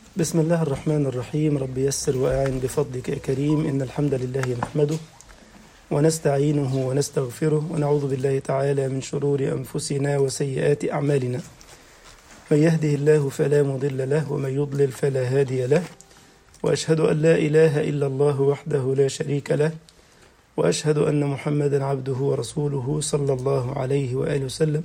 بسم الله الرحمن الرحيم رب يسر وأعن بفضلك يا كريم إن الحمد لله نحمده ونستعينه ونستغفره ونعوذ بالله تعالى من شرور أنفسنا وسيئات أعمالنا من يهده الله فلا مضل له ومن يضلل فلا هادي له وأشهد أن لا إله إلا الله وحده لا شريك له وأشهد أن محمدا عبده ورسوله صلى الله عليه وآله وسلم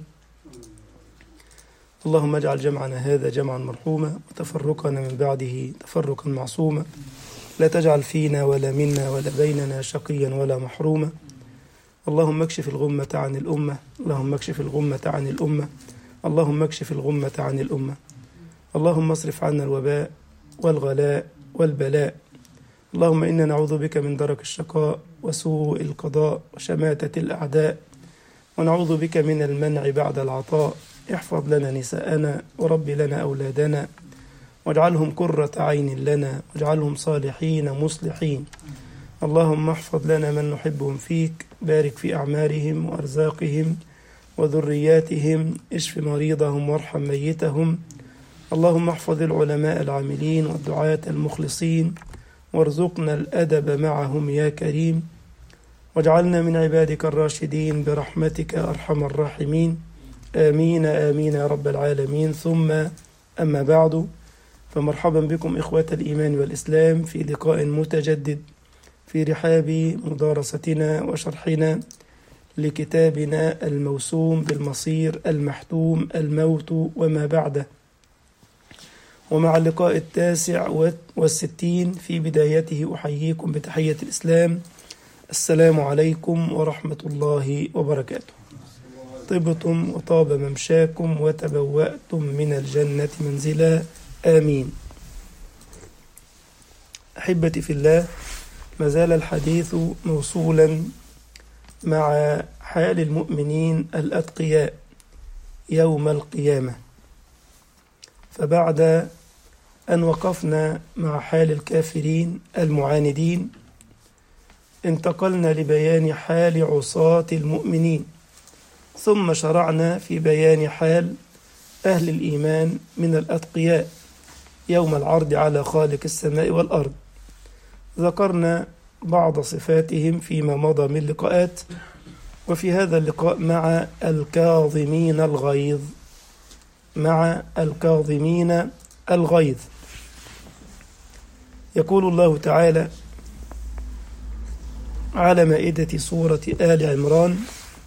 اللهم اجعل جمعنا هذا جمعا مرحوما وتفرقنا من بعده تفرقا معصوما لا تجعل فينا ولا منا ولا بيننا شقيا ولا محروما اللهم اكشف الغمة عن الأمة اللهم اكشف الغمة عن الأمة اللهم اكشف الغمة عن الأمة اللهم اصرف عنا الوباء والغلاء والبلاء اللهم إنا نعوذ بك من درك الشقاء وسوء القضاء وشماتة الأعداء ونعوذ بك من المنع بعد العطاء احفظ لنا نساءنا ورب لنا أولادنا واجعلهم قرة عين لنا واجعلهم صالحين مصلحين اللهم احفظ لنا من نحبهم فيك بارك في أعمارهم وأرزاقهم وذرياتهم اشف مريضهم وارحم ميتهم اللهم احفظ العلماء العاملين والدعاة المخلصين وارزقنا الأدب معهم يا كريم واجعلنا من عبادك الراشدين برحمتك أرحم الراحمين آمين آمين يا رب العالمين ثم أما بعد فمرحبا بكم إخوة الإيمان والإسلام في لقاء متجدد في رحاب مدارستنا وشرحنا لكتابنا الموسوم بالمصير المحتوم الموت وما بعده ومع اللقاء التاسع والستين في بدايته أحييكم بتحية الإسلام السلام عليكم ورحمة الله وبركاته طبتم وطاب ممشاكم وتبوأتم من الجنة منزلا آمين أحبتي في الله ما زال الحديث موصولا مع حال المؤمنين الأتقياء يوم القيامة فبعد أن وقفنا مع حال الكافرين المعاندين انتقلنا لبيان حال عصاة المؤمنين ثم شرعنا في بيان حال أهل الإيمان من الأتقياء يوم العرض على خالق السماء والأرض ذكرنا بعض صفاتهم فيما مضى من لقاءات وفي هذا اللقاء مع الكاظمين الغيظ مع الكاظمين الغيظ يقول الله تعالى على مائدة سورة آل عمران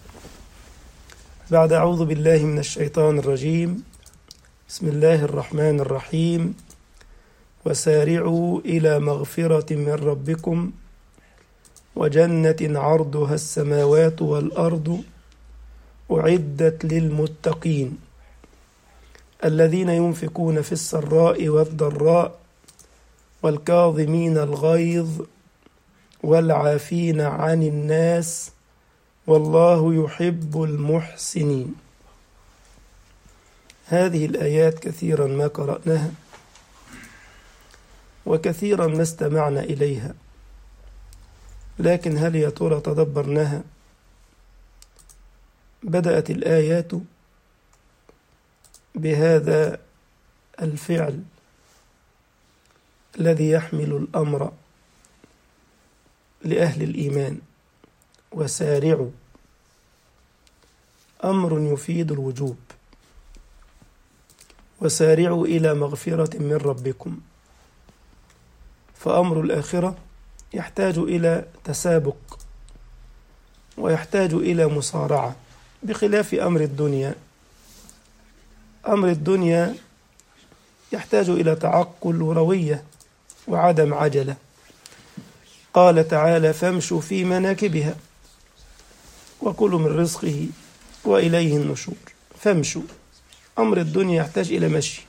بعد أعوذ بالله من الشيطان الرجيم بسم الله الرحمن الرحيم وسارعوا إلى مغفرة من ربكم وجنة عرضها السماوات والأرض أعدت للمتقين الذين ينفقون في السراء والضراء والكاظمين الغيظ والعافين عن الناس والله يحب المحسنين هذه الآيات كثيرا ما قرأناها وكثيرا ما استمعنا إليها لكن هل يا ترى تدبرناها بدأت الآيات بهذا الفعل الذي يحمل الأمر لأهل الإيمان وسارعوا أمر يفيد الوجوب وسارعوا إلى مغفرة من ربكم فأمر الآخرة يحتاج إلى تسابق ويحتاج إلى مصارعة بخلاف أمر الدنيا أمر الدنيا يحتاج إلى تعقل وروية وعدم عجلة قال تعالى فامشوا في مناكبها وكلوا من رزقه وإليه النشور فامشوا أمر الدنيا يحتاج إلى مشي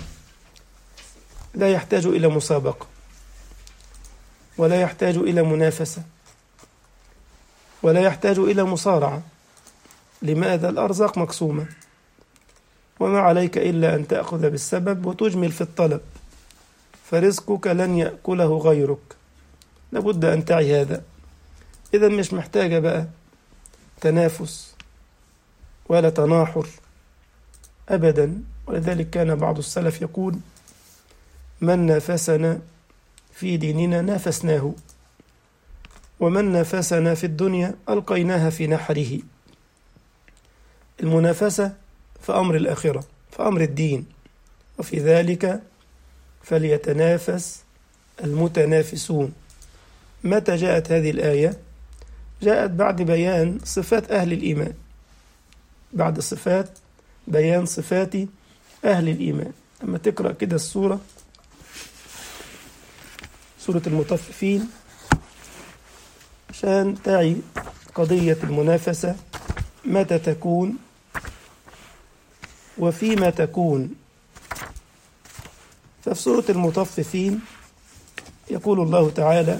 لا يحتاج إلى مسابقة ولا يحتاج إلى منافسة ولا يحتاج إلى مصارعة لماذا الأرزاق مقسومة وما عليك إلا أن تأخذ بالسبب وتجمل في الطلب فرزقك لن يأكله غيرك لابد أن تعي هذا إذا مش محتاجة بقى تنافس ولا تناحر أبدا ولذلك كان بعض السلف يقول من نافسنا في ديننا نافسناه ومن نافسنا في الدنيا ألقيناها في نحره المنافسة في أمر الآخرة في أمر الدين وفي ذلك فليتنافس المتنافسون متى جاءت هذه الآية؟ جاءت بعد بيان صفات أهل الإيمان بعد صفات بيان صفات أهل الإيمان أما تقرأ كده السورة سورة المطففين عشان تعي قضية المنافسة متى تكون وفيما تكون ففي سورة المطففين يقول الله تعالى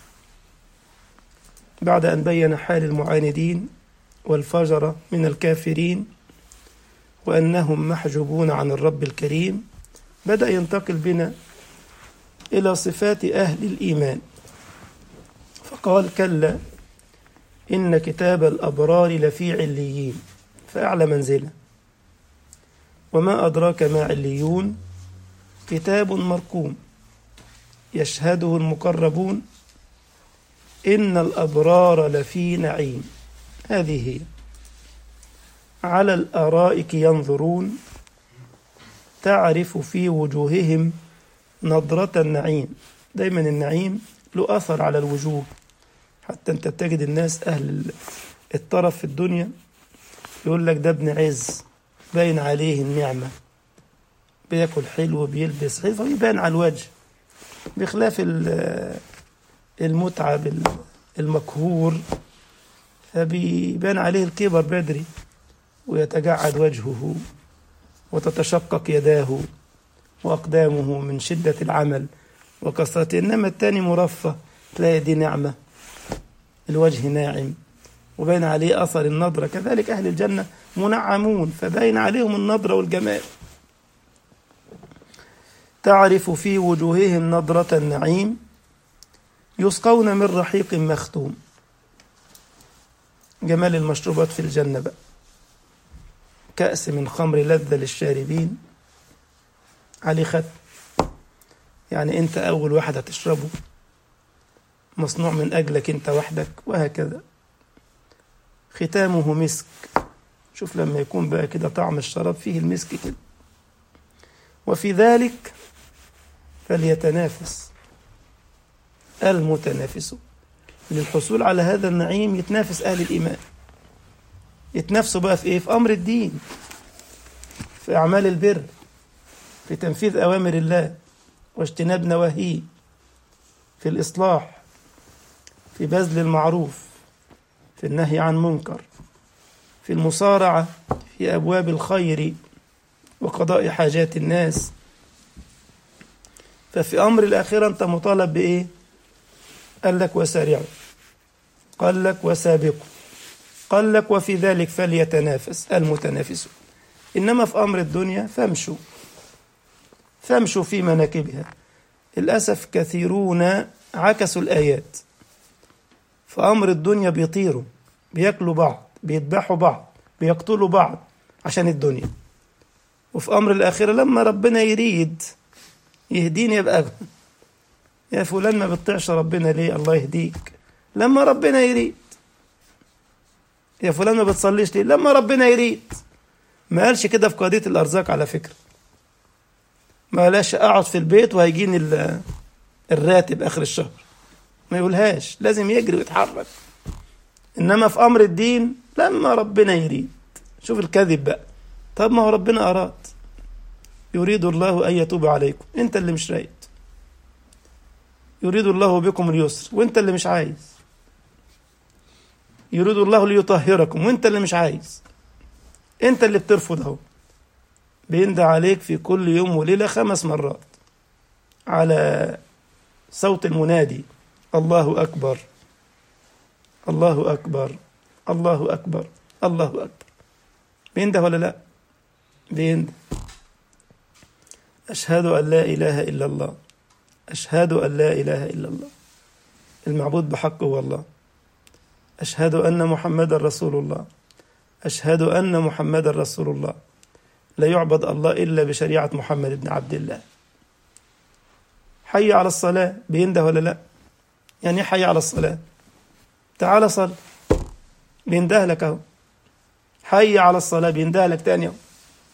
بعد أن بين حال المعاندين والفجر من الكافرين وأنهم محجوبون عن الرب الكريم بدأ ينتقل بنا إلى صفات أهل الإيمان فقال كلا إن كتاب الأبرار لفي عليين فأعلى منزلة وما أدراك ما عليون كتاب مرقوم يشهده المقربون إن الأبرار لفي نعيم هذه هي على الأرائك ينظرون تعرف في وجوههم نضرة النعيم دايما النعيم له أثر على الوجوه حتى أنت بتجد الناس أهل الطرف في الدنيا يقول لك ده ابن عز باين عليه النعمة بياكل حلو بيلبس حلو فبيبان على الوجه بخلاف المتعة المكهور فبيبان عليه الكبر بدري ويتجعد وجهه وتتشقق يداه وأقدامه من شدة العمل وكثرته إنما التاني مرفه تلاقي دي نعمة الوجه ناعم وبين عليه أثر النضرة كذلك أهل الجنة منعمون فبين عليهم النضرة والجمال تعرف في وجوههم نضرة النعيم يسقون من رحيق مختوم جمال المشروبات في الجنة بقى كأس من خمر لذة للشاربين عليه ختم يعني أنت أول واحد هتشربه مصنوع من أجلك أنت وحدك وهكذا ختامه مسك شوف لما يكون بقى كده طعم الشراب فيه المسك كده وفي ذلك فليتنافس المتنافسون للحصول على هذا النعيم يتنافس أهل الإيمان يتنافسوا بقى في إيه؟ في أمر الدين في أعمال البر في تنفيذ أوامر الله واجتناب نواهيه في الإصلاح في بذل المعروف في النهي عن منكر في المصارعة في أبواب الخير وقضاء حاجات الناس ففي أمر الآخرة أنت مطالب بإيه؟ قال لك وسارعوا قال لك وسابقوا قال لك وفي ذلك فليتنافس المتنافسون إنما في أمر الدنيا فامشوا فامشوا في مناكبها للأسف كثيرون عكسوا الآيات في أمر الدنيا بيطيروا بياكلوا بعض بيذبحوا بعض بيقتلوا بعض عشان الدنيا وفي أمر الآخرة لما ربنا يريد يهديني يبقى يا فلان ما بتطيعش ربنا ليه الله يهديك لما ربنا يريد يا فلان ما بتصليش ليه لما ربنا يريد ما قالش كده في قضية الأرزاق على فكرة ما قالش أقعد في البيت وهيجيني الراتب آخر الشهر ما يقولهاش لازم يجري ويتحرك إنما في أمر الدين لما ربنا يريد شوف الكذب بقى طب ما هو ربنا أراد يريد الله أن يتوب عليكم أنت اللي مش رايد يريد الله بكم اليسر وأنت اللي مش عايز يريد الله ليطهركم وأنت اللي مش عايز أنت اللي بترفض أهو بيندى عليك في كل يوم وليلة خمس مرات على صوت المنادي الله أكبر الله أكبر الله أكبر الله أكبر بينده ولا لا بينده أشهد أن لا إله إلا الله أشهد أن لا إله إلا الله المعبود بحق هو الله أشهد أن محمد رسول الله أشهد أن محمد رسول الله لا يعبد الله إلا بشريعة محمد بن عبد الله حي على الصلاة بينده ولا لا يعني ايه حي على الصلاة تعال صل بينده لك اهو حي على الصلاة بينده لك تاني اهو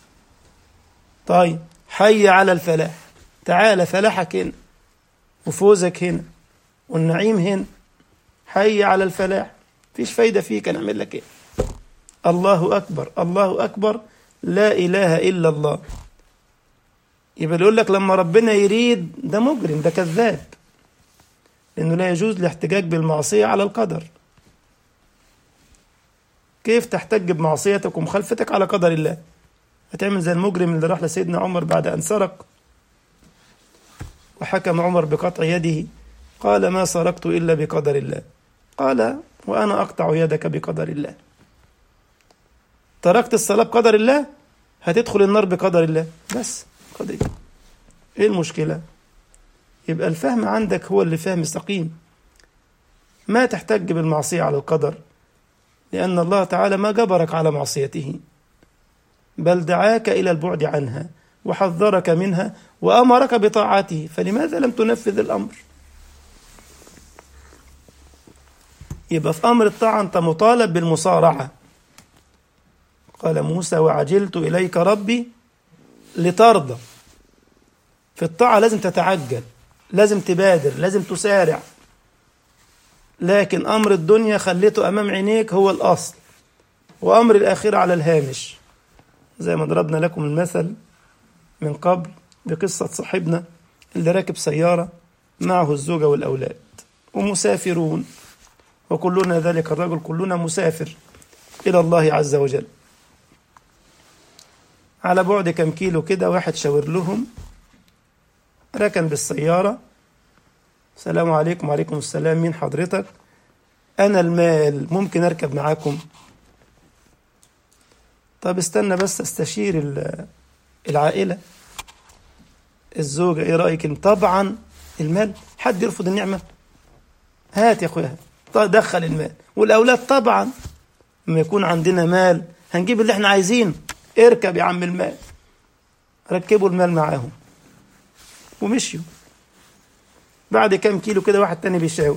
طيب حي على الفلاح تعال فلاحك هنا وفوزك هنا والنعيم هنا حي على الفلاح فيش فايدة فيك أنا أعمل لك إيه الله أكبر الله أكبر لا إله إلا الله يبقى يقول لك لما ربنا يريد ده مجرم ده كذاب لأنه لا يجوز الاحتجاج بالمعصية على القدر كيف تحتج بمعصيتك ومخالفتك على قدر الله هتعمل زي المجرم اللي راح لسيدنا عمر بعد أن سرق وحكم عمر بقطع يده قال ما سرقت إلا بقدر الله قال وأنا أقطع يدك بقدر الله تركت الصلاة بقدر الله هتدخل النار بقدر الله بس قدر الله إيه المشكلة يبقى الفهم عندك هو اللي فهم سقيم ما تحتج بالمعصية على القدر لأن الله تعالى ما جبرك على معصيته بل دعاك إلى البعد عنها وحذرك منها وأمرك بطاعته فلماذا لم تنفذ الأمر يبقى في أمر الطاعة أنت مطالب بالمصارعة قال موسى وعجلت إليك ربي لترضى في الطاعة لازم تتعجل لازم تبادر لازم تسارع لكن أمر الدنيا خليته أمام عينيك هو الأصل وأمر الآخرة على الهامش زي ما ضربنا لكم المثل من قبل بقصة صاحبنا اللي راكب سيارة معه الزوجة والأولاد ومسافرون وكلنا ذلك الرجل كلنا مسافر إلى الله عز وجل على بعد كم كيلو كده واحد شاور لهم ركن بالسيارة السلام عليكم وعليكم السلام مين حضرتك أنا المال ممكن أركب معاكم طب استنى بس استشير العائلة الزوجة ايه رأيك طبعا المال حد يرفض النعمة هات يا اخويا دخل المال والأولاد طبعا لما يكون عندنا مال هنجيب اللي احنا عايزينه اركب يا عم المال ركبوا المال معاهم ومشيوا بعد كام كيلو كده واحد تاني بيشاور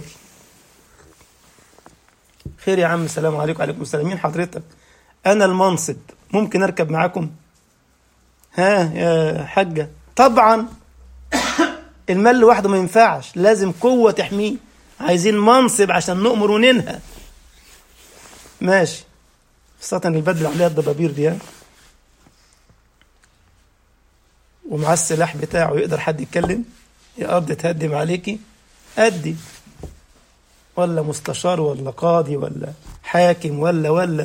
خير يا عم السلام عليكم وعليكم السلام مين حضرتك انا المنصب ممكن اركب معاكم ها يا حاجة طبعا المال لوحده ما ينفعش لازم قوة تحميه عايزين منصب عشان نؤمر وننهى ماشي خاصة البدل عليها الضبابير دي ومعاه السلاح بتاعه يقدر حد يتكلم يا أرض تهدم عليكي أدي ولا مستشار ولا قاضي ولا حاكم ولا ولا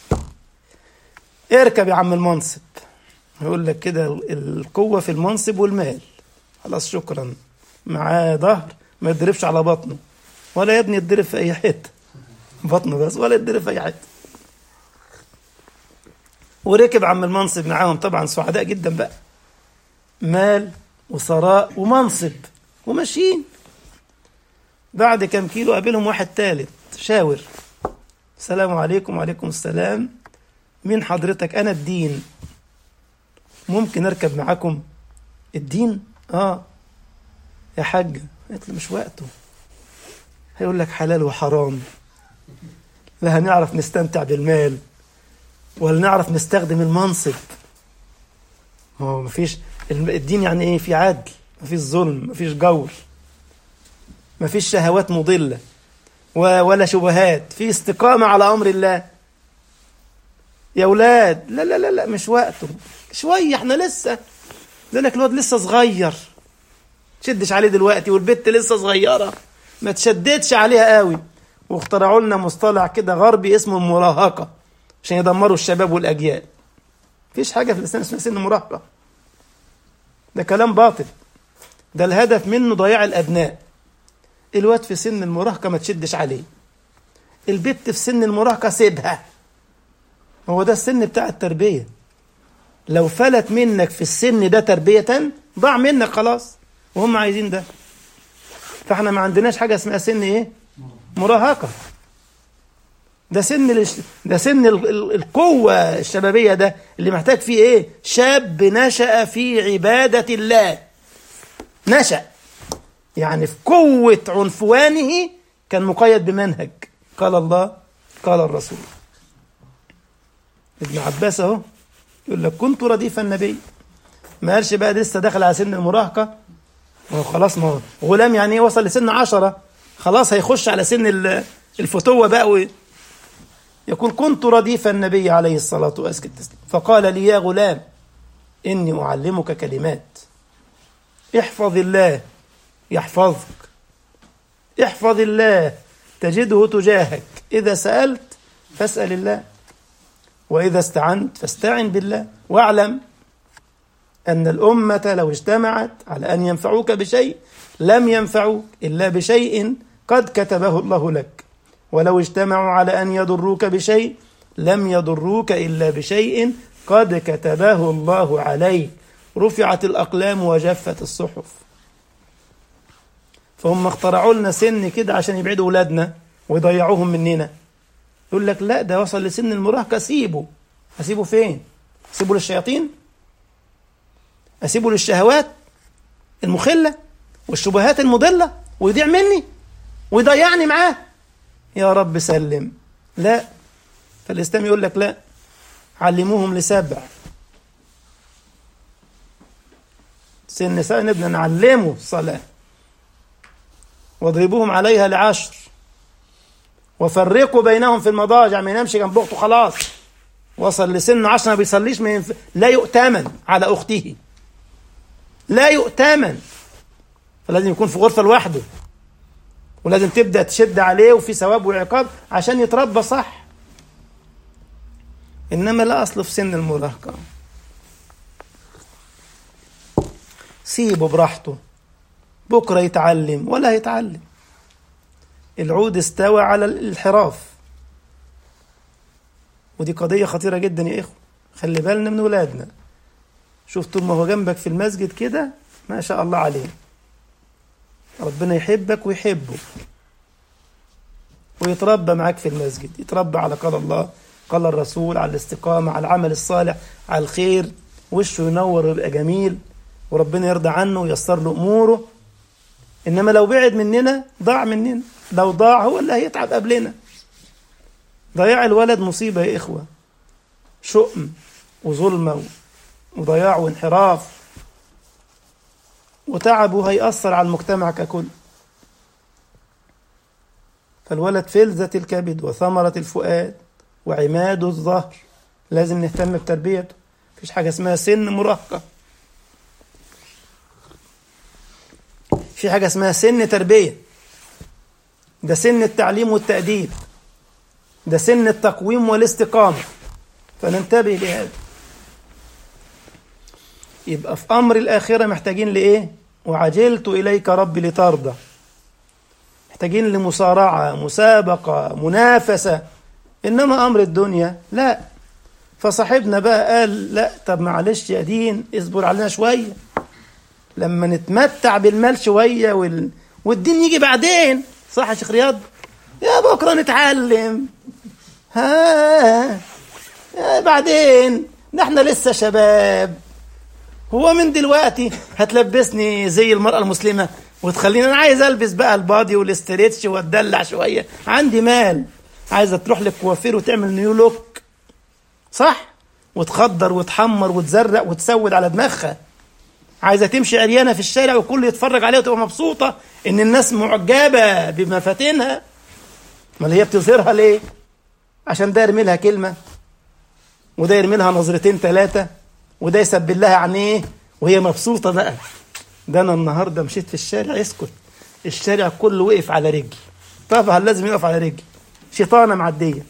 اركب يا عم المنصب يقول لك كده القوة في المنصب والمال خلاص شكرا معاه ظهر ما يضربش على بطنه ولا يا ابني يتضرب في أي حتة بطنه بس ولا يتضرب في أي حتة وركب عم المنصب معاهم طبعا سعداء جدا بقى مال وثراء ومنصب وماشيين بعد كم كيلو قابلهم واحد تالت شاور السلام عليكم وعليكم السلام مين حضرتك انا الدين ممكن اركب معاكم الدين اه يا حاجة قلت له مش وقته هيقول لك حلال وحرام لا هنعرف نستمتع بالمال ولا نعرف نستخدم المنصب ما هو مفيش الدين يعني ايه في عدل مفيش ظلم مفيش جور مفيش شهوات مضلة ولا شبهات في استقامة على أمر الله يا أولاد لا لا لا لا مش وقته شوية احنا لسه لك الواد لسه صغير تشدش عليه دلوقتي والبت لسه صغيرة ما تشددش عليها قوي واخترعوا لنا مصطلح كده غربي اسمه المراهقة عشان يدمروا الشباب والأجيال مفيش حاجة في الإسلام اسمها سن المراهقة ده كلام باطل ده الهدف منه ضياع الأبناء الواد في سن المراهقة ما تشدش عليه البت في سن المراهقة سيبها هو ده السن بتاع التربية لو فلت منك في السن ده تربية ضاع منك خلاص وهم عايزين ده فاحنا ما عندناش حاجة اسمها سن ايه مراهقة ده سن الش... ده سن ال... القوة الشبابية ده اللي محتاج فيه ايه شاب نشأ في عبادة الله نشأ يعني في قوة عنفوانه كان مقيد بمنهج قال الله قال الرسول ابن عباس اهو يقول لك كنت رديف النبي ما قالش بقى لسه داخل على سن المراهقة ما هو خلاص ما هو غلام يعني ايه وصل لسن عشرة خلاص هيخش على سن الفتوة بقى و... يقول كنت رديف النبي عليه الصلاة والسلام فقال لي يا غلام إني أعلمك كلمات احفظ الله يحفظك احفظ الله تجده تجاهك إذا سألت فاسأل الله وإذا استعنت فاستعن بالله واعلم أن الأمة لو اجتمعت على أن ينفعوك بشيء لم ينفعوك إلا بشيء قد كتبه الله لك ولو اجتمعوا على أن يضروك بشيء لم يضروك إلا بشيء قد كتبه الله عليك رفعت الأقلام وجفت الصحف فهم اخترعوا لنا سن كده عشان يبعدوا أولادنا ويضيعوهم مننا يقول لك لا ده وصل لسن المراهقة سيبه أسيبه فين؟ أسيبه للشياطين؟ أسيبه للشهوات المخلة والشبهات المضلة ويضيع مني ويضيعني معاه يا رب سلم لا فالإسلام يقول لك لا علموهم لسبع سن نساء نبنى نعلمه الصلاة واضربوهم عليها لعشر وفرقوا بينهم في المضاجع ما ينامش جنب اخته خلاص وصل لسن عشرة ما بيصليش ما ينف... لا يؤتمن على اخته لا يؤتمن فلازم يكون في غرفه لوحده ولازم تبدا تشد عليه وفي ثواب وعقاب عشان يتربى صح انما لا اصل في سن المراهقه سيبه براحته بكره يتعلم ولا يتعلم العود استوى على الانحراف ودي قضيه خطيره جدا يا اخوه خلي بالنا من ولادنا شوف طول ما هو جنبك في المسجد كده ما شاء الله عليه ربنا يحبك ويحبه ويتربى معاك في المسجد يتربى على قال الله قال الرسول على الاستقامة على العمل الصالح على الخير وشه ينور ويبقى جميل وربنا يرضى عنه ويسر له أموره إنما لو بعد مننا ضاع مننا لو ضاع هو اللي هيتعب قبلنا ضياع الولد مصيبة يا إخوة شؤم وظلمة وضياع وانحراف وتعبه هيأثر على المجتمع ككل فالولد فلذة الكبد وثمرة الفؤاد وعماد الظهر لازم نهتم بتربيته مفيش حاجة اسمها سن مراهقة في حاجة اسمها سن تربية ده سن التعليم والتأديب ده سن التقويم والاستقامة فننتبه لهذا يبقى في أمر الآخرة محتاجين لإيه؟ وعجلت إليك ربي لترضى محتاجين لمصارعة مسابقة منافسة إنما أمر الدنيا لا فصاحبنا بقى قال لا طب معلش يا دين اصبر علينا شوية لما نتمتع بالمال شوية وال... والدين يجي بعدين صح يا شيخ رياض يا بكرة نتعلم ها يا بعدين نحن لسه شباب هو من دلوقتي هتلبسني زي المرأة المسلمة وتخليني أنا عايز ألبس بقى البادي والاستريتش واتدلع شوية عندي مال عايزة تروح للكوافير وتعمل نيو لوك صح وتخدر وتحمر وتزرق وتسود على دماغها عايزة تمشي عريانة في الشارع وكل يتفرج عليها وتبقى مبسوطة إن الناس معجبة بمفاتنها امال هي بتظهرها ليه؟ عشان ده يرمي لها كلمة وده يرمي لها نظرتين ثلاثة وده يسبل لها عينيه وهي مبسوطة بقى ده أنا النهاردة مشيت في الشارع اسكت الشارع كله وقف على رجلي طبعا لازم يقف على رجلي شيطانة معدية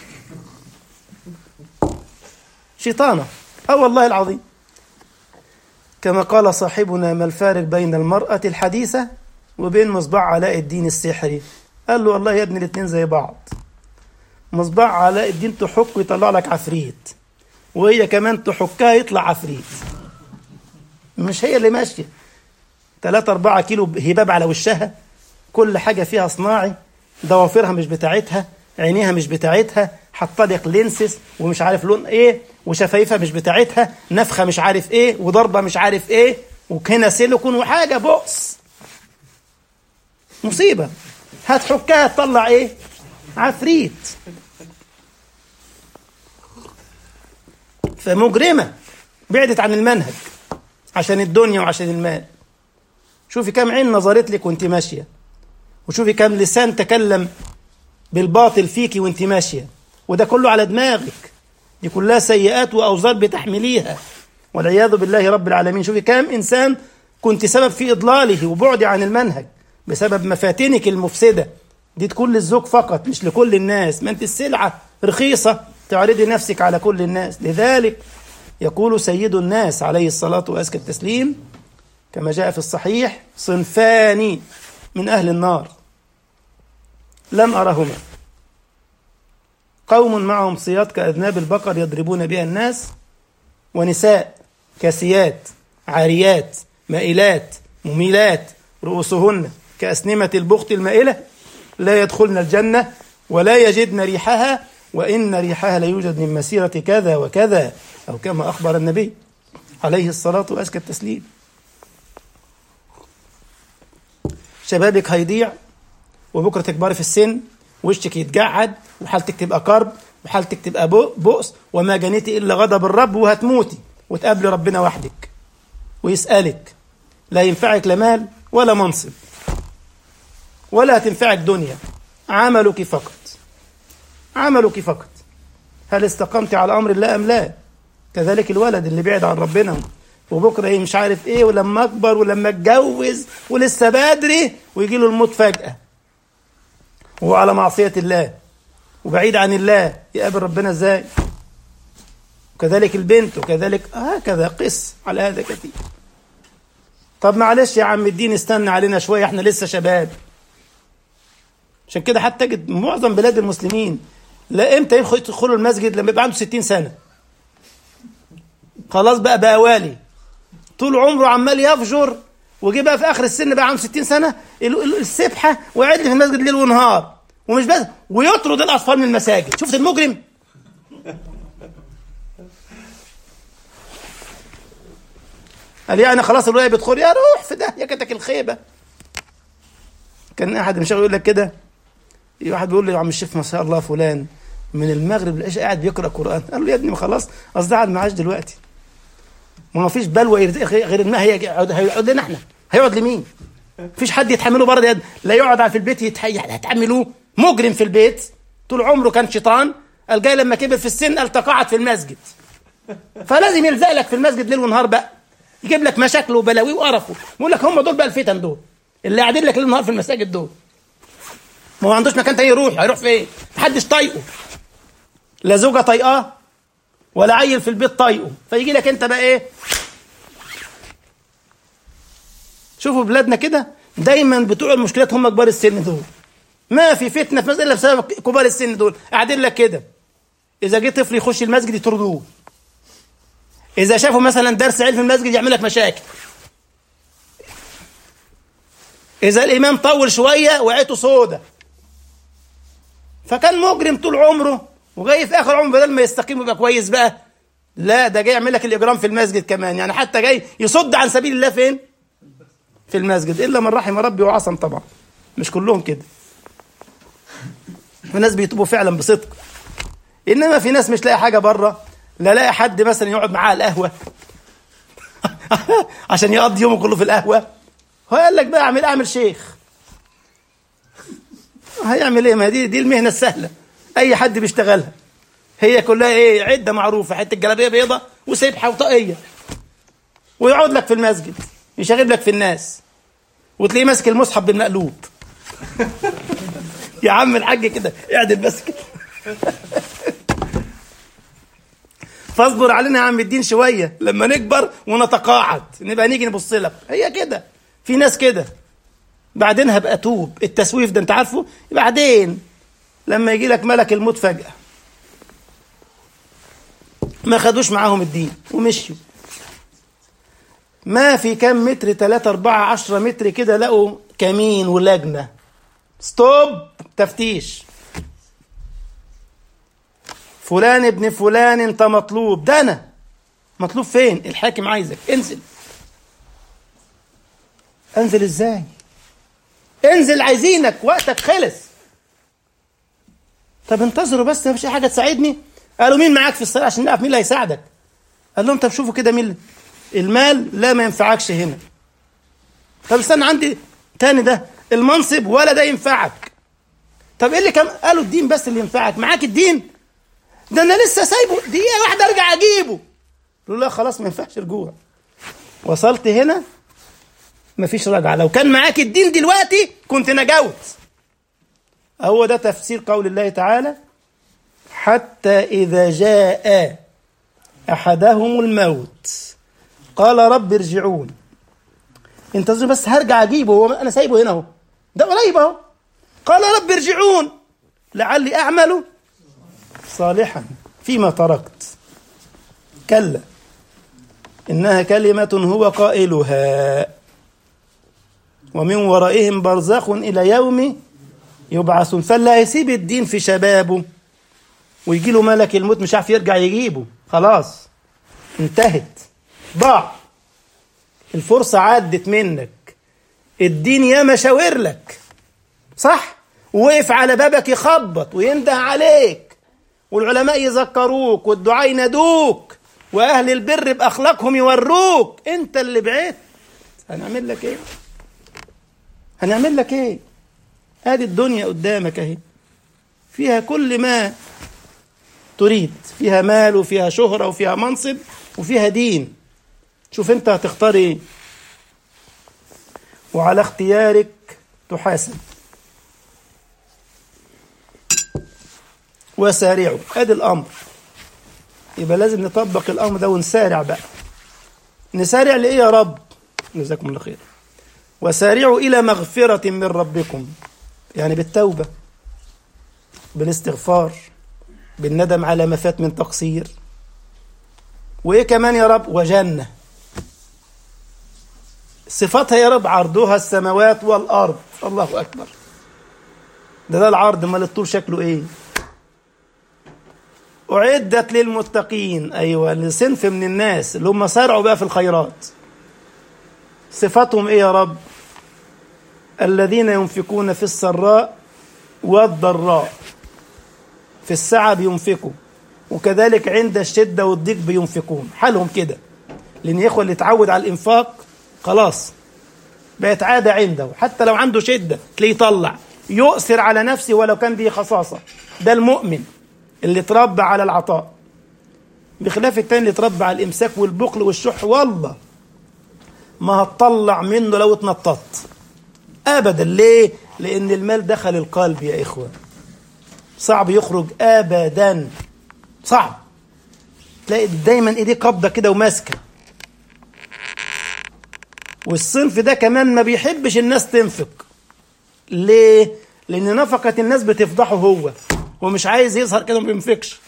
شيطانة اه والله العظيم كما قال صاحبنا ما الفارق بين المرأة الحديثة وبين مصباح علاء الدين السحري قال له والله يا ابني الاتنين زي بعض مصباح علاء الدين تحك ويطلع لك عفريت وهي كمان تحكها يطلع عفريت مش هي اللي ماشية 3 4 كيلو هباب على وشها كل حاجة فيها صناعي ضوافرها مش بتاعتها عينيها مش بتاعتها حاطه لك لينسز ومش عارف لون ايه وشفايفها مش بتاعتها نفخه مش عارف ايه وضربه مش عارف ايه وهنا سيليكون وحاجه بؤس مصيبة هتحكها تطلع ايه عفريت فمجرمة بعدت عن المنهج عشان الدنيا وعشان المال شوفي كم عين نظرت لك وانت ماشية وشوفي كم لسان تكلم بالباطل فيكي وانت ماشية وده كله على دماغك دي كلها سيئات وأوزار بتحمليها والعياذ بالله رب العالمين شوفي كم إنسان كنت سبب في إضلاله وبعدي عن المنهج بسبب مفاتنك المفسدة دي تكون للزوج فقط مش لكل الناس ما انت السلعة رخيصة تعرضي نفسك على كل الناس لذلك يقول سيد الناس عليه الصلاة وأزكى التسليم كما جاء في الصحيح صنفان من أهل النار لم أرهما قوم معهم صياد كأذناب البقر يضربون بها الناس ونساء كاسيات عاريات مائلات مميلات رؤوسهن كأسنمة البخت المائلة لا يدخلن الجنة ولا يجدن ريحها وإن ريحها ليوجد من مسيرة كذا وكذا أو كما أخبر النبي عليه الصلاة وأزكى التسليم شبابك هيضيع وبكرة تكبري في السن وشك يتجعد وحالتك تبقى كرب وحالتك تبقى بؤس وما جنيتي إلا غضب الرب وهتموتي وتقابلي ربنا وحدك ويسألك لا ينفعك لا مال ولا منصب ولا تنفعك دنيا عملك فقط عملك فقط هل استقمت على أمر الله أم لا كذلك الولد اللي بعد عن ربنا وبكرة ايه مش عارف ايه ولما اكبر ولما اتجوز ولسه بدري ويجي له الموت فجأة وهو على معصية الله وبعيد عن الله يقابل ربنا ازاي وكذلك البنت وكذلك هكذا قس على هذا كثير طب معلش يا عم الدين استنى علينا شوية احنا لسه شباب عشان كده حتى تجد معظم بلاد المسلمين لا امتى يدخلوا المسجد لما يبقى عنده 60 سنة خلاص بقى بقى والي طول عمره عمال يفجر وجي بقى في اخر السن بقى عنده 60 سنه السبحه وقاعد في المسجد ليل ونهار ومش بس ويطرد الاطفال من المساجد شفت المجرم قال يعني خلاص الولايه بتخور يا روح في ده يا كتك الخيبه كان احد مشاغل يقول لك كده واحد بيقول لي يا عم الشيخ ما شاء الله فلان من المغرب للعشاء قاعد بيقرا قران قال له يا ابني ما خلاص قصدي قاعد معاش دلوقتي ما فيش بلوى غير انها هيقعد لنا احنا هيقعد لمين فيش حد يتحمله بره لا يقعد في البيت يتحي هتحملوه مجرم في البيت طول عمره كان شيطان قال جاي لما كبر في السن قال تقاعد في المسجد فلازم يلزق لك في المسجد ليل ونهار بقى يجيب لك مشاكل وبلاوي وقرفه يقول لك هم دول بقى الفتن دول اللي قاعدين لك ليل ونهار في المساجد دول ما هو عندوش مكان تاني يروح هيروح فين محدش طايقه لا زوجه طايقاه ولا عيل في البيت طايقه فيجي لك انت بقى ايه شوفوا بلادنا كده دايما بتوع المشكلات هم كبار السن دول ما في فتنه في مسألة بسبب كبار السن دول قاعدين لك كده اذا جه طفل يخش المسجد يطردوه اذا شافوا مثلا درس علم في المسجد يعمل لك مشاكل اذا الامام طول شويه وعيته سودة فكان مجرم طول عمره وجاي في اخر عمره بدل ما يستقيم ويبقى كويس بقى لا ده جاي يعمل لك الاجرام في المسجد كمان يعني حتى جاي يصد عن سبيل الله فين في المسجد الا من رحم ربي وعصم طبعا مش كلهم كده في ناس بيتوبوا فعلا بصدق انما في ناس مش لاقي حاجه بره لا لاقي حد مثلا يقعد معاه على القهوه عشان يقضي يومه كله في القهوه هو قال لك بقى اعمل اعمل شيخ هيعمل ايه ما دي دي المهنه السهله اي حد بيشتغلها هي كلها ايه عده معروفه حته جلابيه بيضه وسبحه وطاقيه ويقعد لك في المسجد يشغل لك في الناس وتلاقيه ماسك المصحف بالمقلوب يا عم الحاج كده اعدل بس كده فاصبر علينا يا عم الدين شويه لما نكبر ونتقاعد نبقى نيجي نبص لك هي كده في ناس كده بعدين هبقى اتوب التسويف ده انت عارفه بعدين لما يجي لك ملك الموت فجأة ما خدوش معاهم الدين ومشيوا ما في كم متر 3 4 10 متر كده لقوا كمين ولجنة ستوب تفتيش فلان ابن فلان انت مطلوب ده انا مطلوب فين الحاكم عايزك انزل انزل ازاي انزل عايزينك وقتك خلص طب انتظروا بس مفيش حاجه تساعدني قالوا مين معاك في الصلاه عشان نعرف مين اللي هيساعدك قال لهم طب شوفوا كده مين المال لا ما ينفعكش هنا طب استنى عندي تاني ده المنصب ولا ده ينفعك طب ايه اللي كان قالوا الدين بس اللي ينفعك معاك الدين ده انا لسه سايبه دقيقه واحده ارجع اجيبه قالوا لا خلاص ما ينفعش رجوع وصلت هنا مفيش رجعه لو كان معاك الدين دلوقتي كنت نجوت هو ده تفسير قول الله تعالى حتى إذا جاء أحدهم الموت قال رب ارجعون انتظروا بس هرجع أجيبه هو أنا سايبه هنا أهو ده قريب أهو قال رب ارجعون لعلي أعمل صالحا فيما تركت كلا إنها كلمة هو قائلها ومن ورائهم برزخ إلى يوم يبعثون فاللي هيسيب الدين في شبابه ويجي له ملك الموت مش عارف يرجع يجيبه خلاص انتهت ضاع الفرصة عدت منك الدين يا مشاور لك صح ووقف على بابك يخبط وينده عليك والعلماء يذكروك والدعاء ينادوك واهل البر باخلاقهم يوروك انت اللي بعدت هنعمل لك ايه هنعمل لك ايه ادي الدنيا قدامك اهي فيها كل ما تريد فيها مال وفيها شهرة وفيها منصب وفيها دين شوف انت هتختار ايه وعلى اختيارك تحاسب وسارعوا ادي الامر يبقى لازم نطبق الامر ده ونسارع بقى نسارع لايه يا رب جزاكم الله خير وسارعوا الى مغفره من ربكم يعني بالتوبه بالاستغفار بالندم على ما فات من تقصير وايه كمان يا رب وجنه صفاتها يا رب عرضها السماوات والارض الله اكبر ده ده العرض امال الطول شكله ايه أعدت للمتقين أيوة لصنف من الناس اللي هم سارعوا بقى في الخيرات صفاتهم إيه يا رب الذين ينفقون في السراء والضراء في السعة بينفقوا وكذلك عند الشدة والضيق بينفقون حالهم كده لأن يا إخوة اللي اتعود على الإنفاق خلاص بقت عادة عنده حتى لو عنده شدة تلاقيه يطلع يؤثر على نفسه ولو كان به خصاصة ده المؤمن اللي اتربى على العطاء بخلاف التاني اللي اتربى على الامساك والبخل والشح والله ما هتطلع منه لو اتنططت ابدا ليه لان المال دخل القلب يا اخوه صعب يخرج ابدا صعب تلاقي دايما ايديه قبضه كده وماسكه والصنف ده كمان ما بيحبش الناس تنفق ليه لان نفقه الناس بتفضحه هو ومش عايز يظهر كده ما بينفقش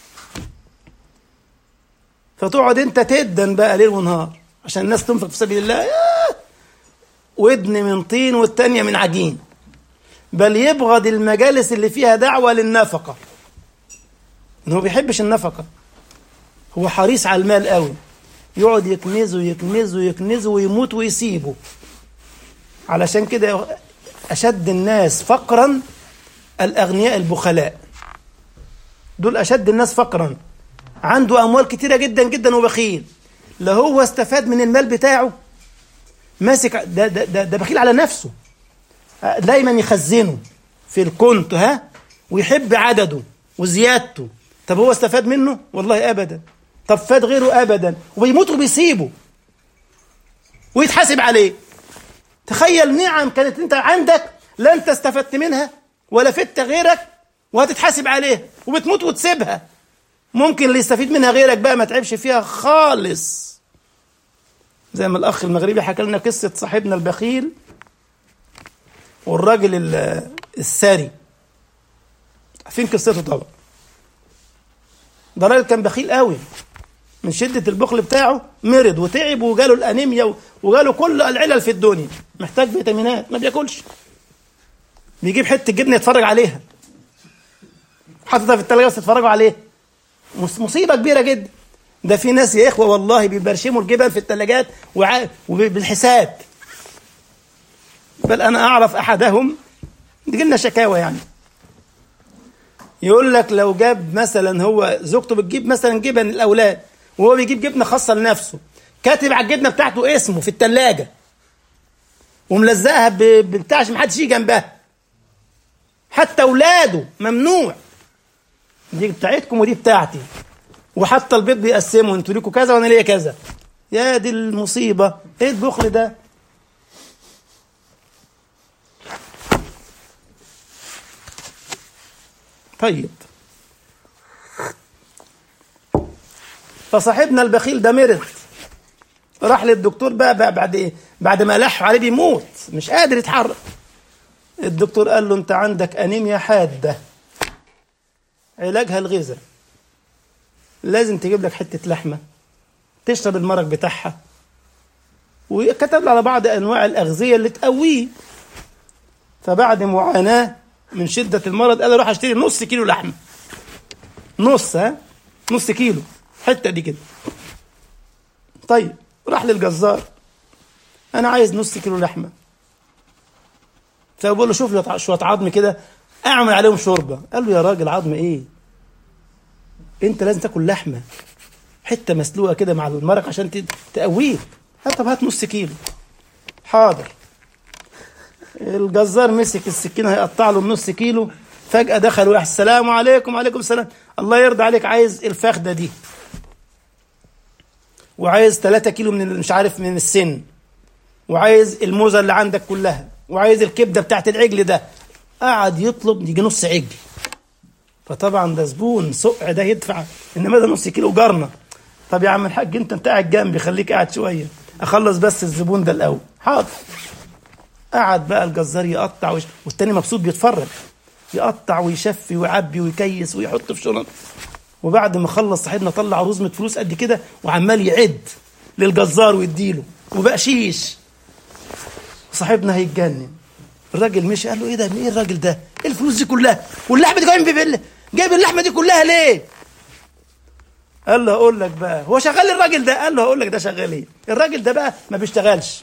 فتقعد انت تدن بقى ليل ونهار عشان الناس تنفق في سبيل الله ياه ودن من طين والتانية من عجين بل يبغض المجالس اللي فيها دعوة للنفقة إن هو بيحبش النفقة هو حريص على المال قوي يقعد يكنزه يكنزه يكنزه ويموت ويسيبه علشان كده أشد الناس فقرا الأغنياء البخلاء دول أشد الناس فقرا عنده أموال كتيرة جدا جدا وبخيل لا هو استفاد من المال بتاعه ماسك ده, ده, ده, ده بخيل على نفسه دايما يخزنه في الكنت ها ويحب عدده وزيادته طب هو استفاد منه والله ابدا طب فاد غيره ابدا وبيموت وبيسيبه ويتحاسب عليه تخيل نعم كانت انت عندك لا انت استفدت منها ولا فدت غيرك وهتتحاسب عليها وبتموت وتسيبها ممكن اللي يستفيد منها غيرك بقى ما تعبش فيها خالص زي ما الاخ المغربي حكى لنا قصه صاحبنا البخيل والراجل الساري عارفين قصته طبعا ده راجل كان بخيل قوي من شدة البخل بتاعه مرض وتعب وجاله الأنيميا وجاله كل العلل في الدنيا محتاج فيتامينات ما بياكلش بيجيب حتة جبنة يتفرج عليها حاططها في التلاجة بس يتفرجوا عليها مصيبة كبيرة جدا ده في ناس يا إخوة والله بيبرشموا الجبن في التلاجات وع... وبالحساب بل أنا أعرف أحدهم تجي لنا شكاوى يعني يقول لك لو جاب مثلا هو زوجته بتجيب مثلا جبن الاولاد وهو بيجيب جبنه خاصه لنفسه كاتب على الجبنه بتاعته اسمه في الثلاجه وملزقها ببتاع عشان محدش يجي جنبها حتى اولاده ممنوع دي بتاعتكم ودي بتاعتي وحتى البيض بيقسموا انتوا ليكوا كذا وانا ليا كذا يا دي المصيبه ايه البخل ده طيب فصاحبنا البخيل ده مرض راح للدكتور بقى, بقى بعد ايه بعد ما لح عليه بيموت مش قادر يتحرك الدكتور قال له انت عندك انيميا حاده علاجها الغذاء لازم تجيب لك حته لحمه تشرب المرق بتاعها وكتب له على بعض انواع الاغذيه اللي تقويه فبعد معاناه من شده المرض قال روح اشتري نص كيلو لحمه نص ها نص كيلو حته دي كده طيب راح للجزار انا عايز نص كيلو لحمه فبقول له شوف لي شويه عظم كده اعمل عليهم شوربه قال له يا راجل عظم ايه انت لازم تاكل لحمه حته مسلوقه كده مع المرق عشان تقويه قال طب هات نص كيلو حاضر الجزار مسك السكينه هيقطع له النص كيلو فجاه دخل واحد السلام عليكم وعليكم السلام الله يرضى عليك عايز الفخده دي وعايز 3 كيلو من مش عارف من السن وعايز الموزه اللي عندك كلها وعايز الكبده بتاعت العجل ده قعد يطلب يجي نص عجل فطبعا ده زبون سقع ده يدفع انما ده نص كيلو جرنه طب يا عم الحاج انت انت قاعد جنبي خليك قاعد شويه اخلص بس الزبون ده الاول حاضر قعد بقى الجزار يقطع ويش... والتاني مبسوط بيتفرج يقطع ويشفي ويعبي ويكيس ويحط في شنط وبعد ما خلص صاحبنا طلع رزمة فلوس قد كده وعمال يعد للجزار ويديله وبقشيش صاحبنا هيتجنن الراجل مشي قال له ايه ده ايه الراجل ده ايه الفلوس دي كلها واللحمه دي جايب في جايب اللحمه دي كلها ليه قال له اقول لك بقى هو شغال الراجل ده قال له هقول لك ده شغال ايه الراجل ده بقى ما بيشتغلش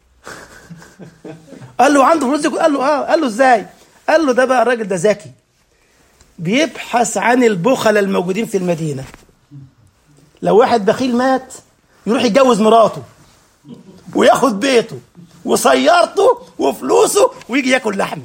قال له عنده فلوس دي قال له اه قال له ازاي قال له ده بقى الراجل ده ذكي بيبحث عن البخل الموجودين في المدينة لو واحد بخيل مات يروح يتجوز مراته وياخد بيته وسيارته وفلوسه ويجي ياكل لحم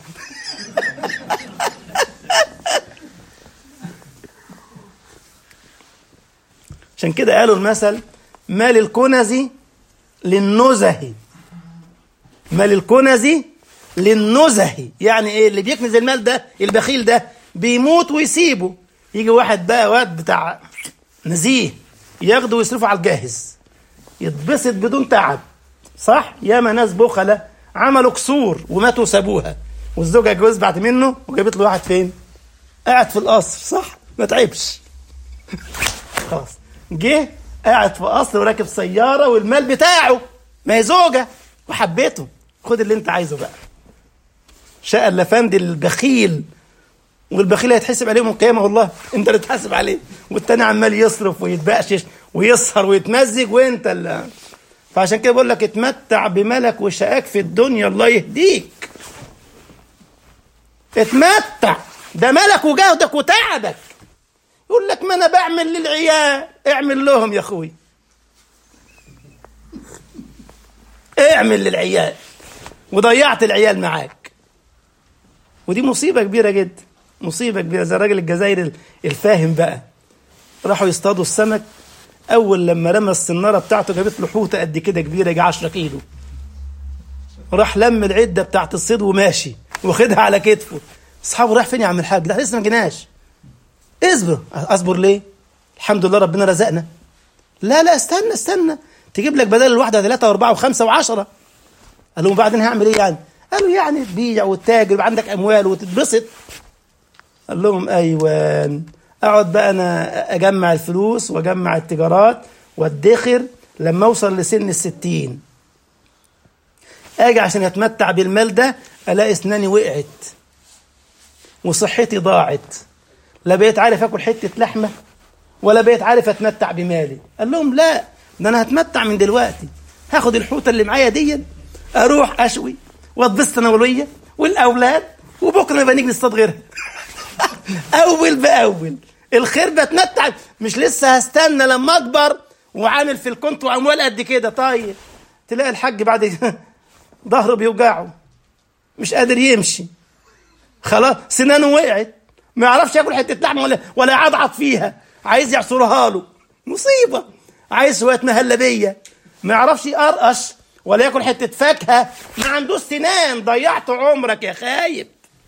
عشان كده قالوا المثل مال الكنز للنزه مال الكنز للنزه يعني ايه اللي بيكنز المال ده البخيل ده بيموت ويسيبه يجي واحد بقى واد بتاع نزيه ياخده ويصرفه على الجاهز يتبسط بدون تعب صح ياما ناس بخلة عملوا كسور وماتوا وسابوها والزوجة جوز بعد منه وجابت له واحد فين قاعد في القصر صح ما تعبش خلاص جه قاعد في قصر وراكب سيارة والمال بتاعه ما هي زوجة وحبيته خد اللي انت عايزه بقى شاء الافندي البخيل والبخيل هيتحسب عليه يوم القيامه والله انت اللي تحاسب عليه والتاني عمال يصرف ويتبقشش ويسهر ويتمزج وانت اللي فعشان كده بقول لك اتمتع بملك وشقاك في الدنيا الله يهديك اتمتع ده ملك وجهدك وتعبك يقول لك ما انا بعمل للعيال اعمل لهم يا اخوي اعمل للعيال وضيعت العيال معاك ودي مصيبه كبيره جدا مصيبه كبيره زي الراجل الجزائري الفاهم بقى راحوا يصطادوا السمك اول لما رمى السناره بتاعته جابت له حوته قد كده كبيره يجي 10 كيلو راح لم العده بتاعت الصيد وماشي واخدها على كتفه اصحابه راح فين يا عم الحاج لا لسه ما جيناش اصبر اصبر ليه الحمد لله ربنا رزقنا لا لا استنى استنى تجيب لك بدل الواحده ثلاثة وأربعة وخمسة وعشرة قال لهم بعدين هعمل إيه يعني؟ قالوا يعني تبيع وتتاجر ويبقى عندك أموال وتتبسط قال لهم أيوان أقعد بقى أنا أجمع الفلوس وأجمع التجارات وأدخر لما أوصل لسن الستين أجي عشان أتمتع بالمال ده ألاقي أسناني وقعت وصحتي ضاعت لا بقيت عارف آكل حتة لحمة ولا بقيت عارف أتمتع بمالي قال لهم لا ده أنا هتمتع من دلوقتي هاخد الحوتة اللي معايا دي أروح أشوي واتبسط أنا والوية والأولاد وبكره نبقى نيجي نصطاد غيرها اول باول الخير بتمتع مش لسه هستنى لما اكبر وعامل في الكونت واموال قد كده طيب تلاقي الحاج بعد ظهره بيوجعه مش قادر يمشي خلاص سنانه وقعت ما يعرفش ياكل حته لحمه ولا ولا يعضعض فيها عايز يعصرها له مصيبه عايز شويه مهلبيه ما يعرفش يقرقش ولا ياكل حته فاكهه ما عندوش سنان ضيعت عمرك يا خايب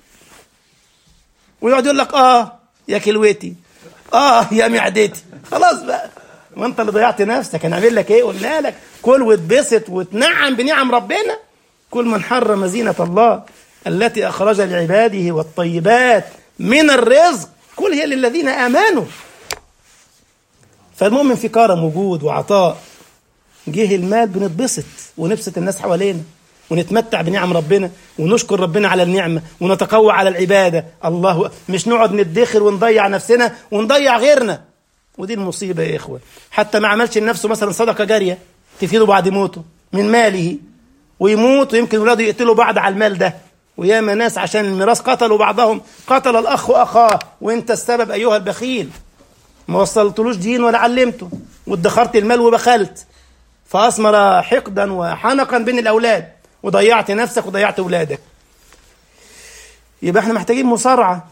ويقعد يقول لك اه يا كلوتي اه يا معدتي خلاص بقى وانت اللي ضيعت نفسك هنعمل لك ايه قلنا لك كل واتبسط وتنعم بنعم ربنا كل من حرم زينة الله التي أخرج لعباده والطيبات من الرزق كل هي للذين آمنوا فالمؤمن في كرم وجود وعطاء جه المال بنتبسط ونبسط الناس حوالينا ونتمتع بنعم ربنا ونشكر ربنا على النعمة ونتقوى على العبادة الله مش نقعد ندخر ونضيع نفسنا ونضيع غيرنا ودي المصيبة يا إخوة حتى ما عملش لنفسه مثلا صدقة جارية تفيده بعد موته من ماله ويموت ويمكن ولاده يقتلوا بعض على المال ده وياما ناس عشان الميراث قتلوا بعضهم قتل الأخ أخاه وانت السبب أيها البخيل ما وصلتلوش دين ولا علمته وادخرت المال وبخلت فأثمر حقدا وحنقا بين الأولاد وضيعت نفسك وضيعت أولادك يبقى احنا محتاجين مصارعة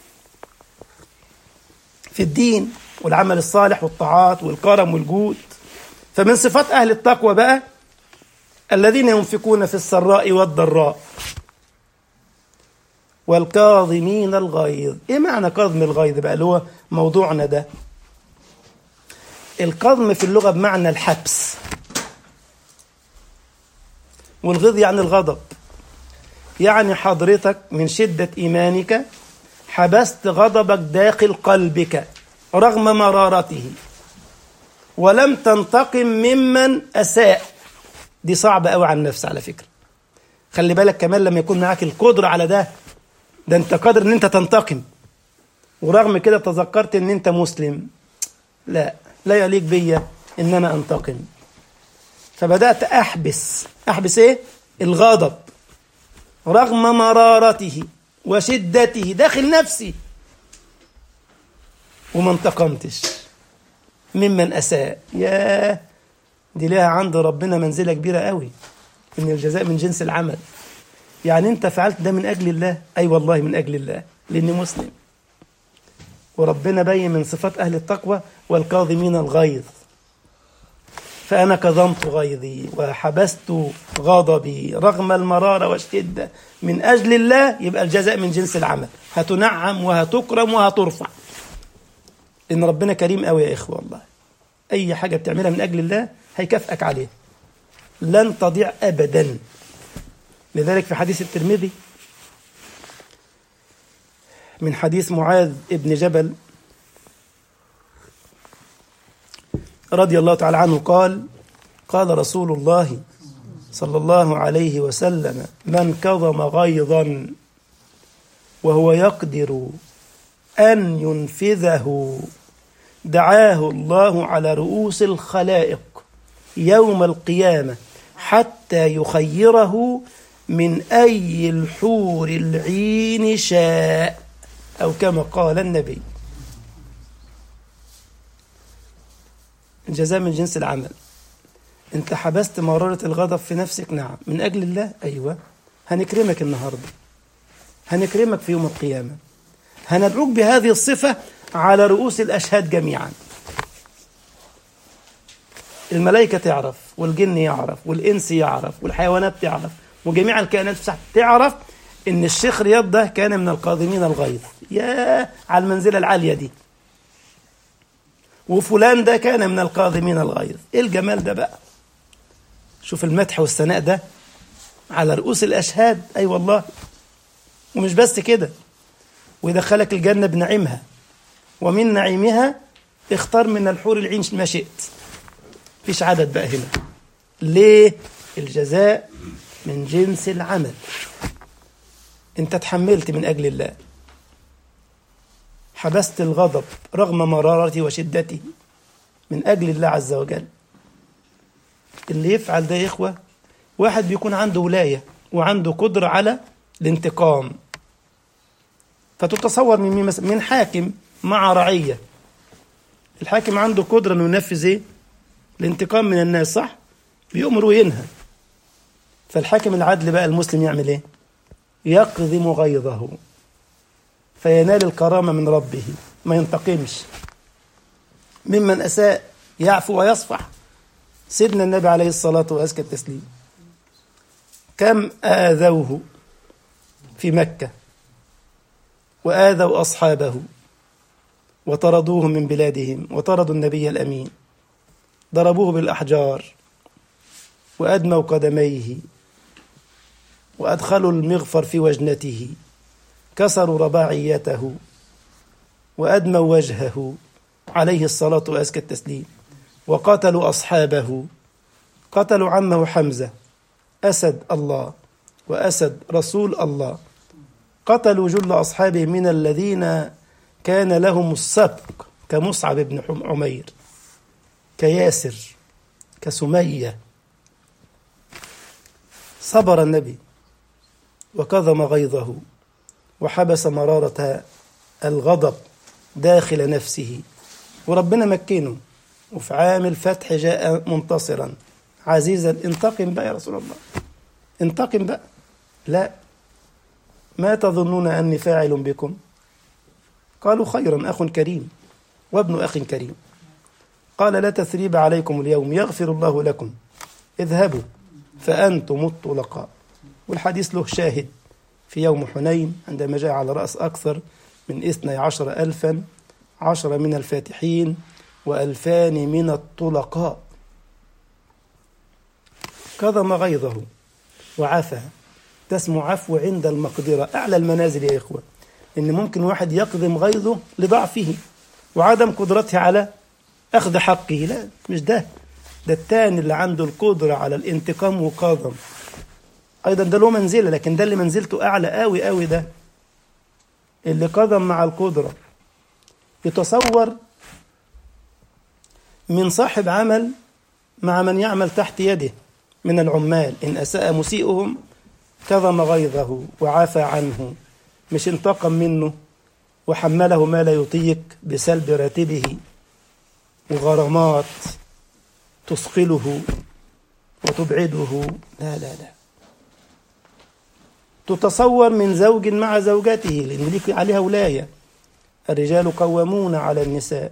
في الدين والعمل الصالح والطاعات والكرم والجود فمن صفات أهل التقوى بقى الذين ينفقون في السراء والضراء والكاظمين الغيظ ايه معنى كظم الغيظ بقى اللي هو موضوعنا ده الكظم في اللغة بمعنى الحبس والغيظ يعني الغضب يعني حضرتك من شدة إيمانك حبست غضبك داخل قلبك رغم مرارته ولم تنتقم ممن أساء دي صعبة قوي على النفس على فكرة خلي بالك كمان لما يكون معاك القدرة على ده ده انت قادر ان انت تنتقم ورغم كده تذكرت ان انت مسلم لا لا يليق بيا ان انا انتقم فبدأت احبس احبس ايه الغضب رغم مرارته وشدته داخل نفسي وما انتقمتش ممن اساء ياه دي لها عند ربنا منزله كبيره قوي ان الجزاء من جنس العمل يعني انت فعلت ده من اجل الله اي أيوة والله من اجل الله لاني مسلم وربنا بين من صفات اهل التقوى والكاظمين الغيظ فانا كظمت غيظي وحبست غضبي رغم المراره والشده من اجل الله يبقى الجزاء من جنس العمل هتنعم وهتكرم وهترفع ان ربنا كريم قوي يا اخوه والله اي حاجه بتعملها من اجل الله هيكافئك عليه لن تضيع ابدا لذلك في حديث الترمذي من حديث معاذ ابن جبل رضي الله تعالى عنه قال قال رسول الله صلى الله عليه وسلم من كظم غيظا وهو يقدر أن ينفذه دعاه الله على رؤوس الخلائق يوم القيامة حتى يخيره من أي الحور العين شاء أو كما قال النبي الجزاء من جنس العمل انت حبست مرارة الغضب في نفسك نعم من أجل الله أيوة هنكرمك النهاردة هنكرمك في يوم القيامة هندعوك بهذه الصفة على رؤوس الأشهاد جميعا الملائكة تعرف والجن يعرف والإنس يعرف والحيوانات تعرف وجميع الكائنات تعرف إن الشيخ رياض ده كان من القاذمين الغيظ يا على المنزلة العالية دي وفلان ده كان من القاذمين الغيظ ايه الجمال ده بقى شوف المدح والثناء ده على رؤوس الاشهاد اي أيوة والله ومش بس كده ويدخلك الجنه بنعيمها ومن نعيمها اختار من الحور العين ما شئت فيش عدد بقى هنا ليه الجزاء من جنس العمل انت تحملت من اجل الله حبست الغضب رغم مرارته وشدته من أجل الله عز وجل اللي يفعل ده يا إخوة واحد بيكون عنده ولاية وعنده قدرة على الانتقام فتتصور من مين مثلا من حاكم مع رعية الحاكم عنده قدرة انه ينفذ ايه الانتقام من الناس صح بيأمر وينهى فالحاكم العدل بقى المسلم يعمل ايه يقذم غيظه فينال الكرامة من ربه ما ينتقمش ممن أساء يعفو ويصفح سيدنا النبي عليه الصلاة وأزكى التسليم كم آذوه في مكة وآذوا أصحابه وطردوهم من بلادهم وطردوا النبي الأمين ضربوه بالأحجار وأدموا قدميه وأدخلوا المغفر في وجنته كسروا رباعيته وأدموا وجهه عليه الصلاة وأزكى التسليم وقتلوا أصحابه قتلوا عمه حمزة أسد الله وأسد رسول الله قتلوا جل أصحابه من الذين كان لهم السبق كمصعب بن عمير كياسر كسمية صبر النبي وكظم غيظه وحبس مرارة الغضب داخل نفسه وربنا مكنه وفي عام الفتح جاء منتصرا عزيزا انتقم بقى يا رسول الله انتقم بقى لا ما تظنون أني فاعل بكم قالوا خيرا أخ كريم وابن أخ كريم قال لا تثريب عليكم اليوم يغفر الله لكم اذهبوا فأنتم الطلقاء والحديث له شاهد في يوم حنين عندما جاء على رأس أكثر من اثني عشر ألفا عشر من الفاتحين وألفان من الطلقاء كظم غيظه وعفى تسمو عفو عند المقدرة أعلى المنازل يا إخوة إن ممكن واحد يقدم غيظه لضعفه وعدم قدرته على أخذ حقه لا مش ده ده التاني اللي عنده القدرة على الانتقام وقاضم أيضا ده له منزلة لكن ده اللي منزلته أعلى قوي قوي ده اللي قدم مع القدرة يتصور من صاحب عمل مع من يعمل تحت يده من العمال إن أساء مسيئهم كظم غيظه وعافى عنه مش انتقم منه وحمله ما لا يطيق بسلب راتبه وغرامات تثقله وتبعده لا لا لا تتصور من زوج مع زوجته لأن ليك عليها ولاية الرجال قوامون على النساء